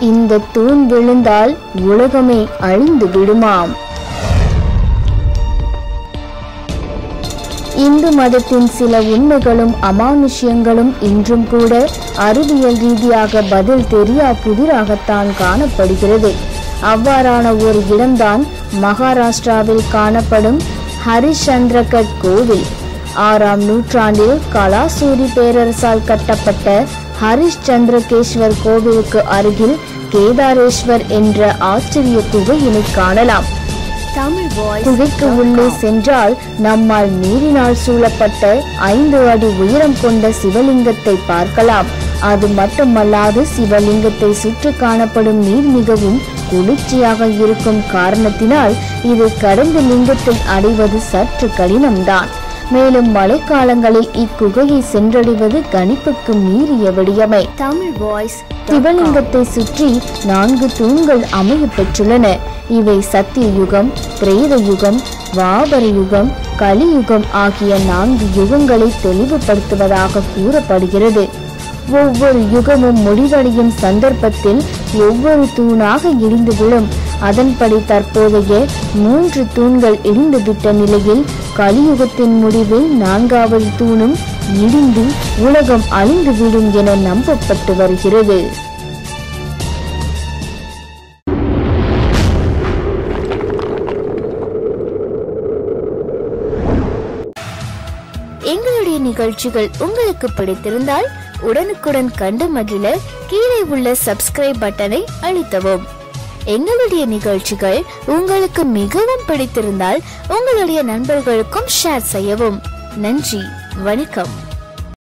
இந்த தூண் விழுந்தால் உலகமே அழிந்து விடுமாம் இந்து மதத்தின் சில உண்மைகளும் அமானுஷ்யங்களும் இன்றும் கூட அறிவியல் ரீதியாக பதில் தெரியா புதிராகத்தான் காணப்படுகிறது அவ்வாறான ஒரு இடம்தான் மகாராஷ்டிராவில் காணப்படும் ஹரிச்சந்திரகட் கோவில் ஆறாம் நூற்றாண்டில் கலாசூரி பேரரசால் கட்டப்பட்ட ஹரிஷ்சந்திரகேஸ்வர் கோவிலுக்கு அருகில் கேதாரேஸ்வர் என்ற ஆச்சரிய குகையினை காணலாம் Tamil Voice. குகைக்கு உள்ளே சென்றால் நம்மால் நீரினால் சூழப்பட்ட ஐந்து அடி உயரம் கொண்ட சிவலிங்கத்தை பார்க்கலாம் அது மட்டுமல்லாது சிவலிங்கத்தை சுற்றி காணப்படும் நீர் மிகவும் குளிர்ச்சியாக இருக்கும் காரணத்தினால் இதை கடந்து லிங்கத்தை அடைவது சற்று கடினம்தான் மேலும் மழைக்காலங்களில் இக்குகையை சென்றடைவது கணிப்புக்கு மீறிய விடியமை Tamil Voice. சிவலிங்கத்தை சுற்றி நான்கு தூண்கள் அமைய பெற்றுள்ளன இவை சத்திய யுகம் பிரேத யுகம் வாபர யுகம் கலியுகம் ஆகிய நான்கு யுகங்களை தெளிவுபடுத்துவதாக கூறப்படுகிறது ஒவ்வொரு யுகமும் முடிவடையும் சந்தர்ப்பத்தில் ஒவ்வொரு தூணாக இடிந்து விழும் அதன்படி தற்போதைய மூன்று தூண்கள் இடிந்துவிட்ட நிலையில் கலியுகத்தின் முடிவில் நான்காவது தூணும் இடிந்து உலகம் அழிந்துவிடும் என நம்பப்பட்டு வருகிறது எங்களுடைய நிகழ்ச்சிகள் உங்களுக்கு பிடித்திருந்தால் உடனுக்குடன் கண்டு மகிழ கீழே உள்ள சப்ஸ்கிரைப் பட்டனை அழுத்தவும் எங்களுடைய நிகழ்ச்சிகள் உங்களுக்கு மிகவும் பிடித்திருந்தால் உங்களுடைய நண்பர்களுக்கும் ஷேர் செய்யவும் நன்றி வணக்கம்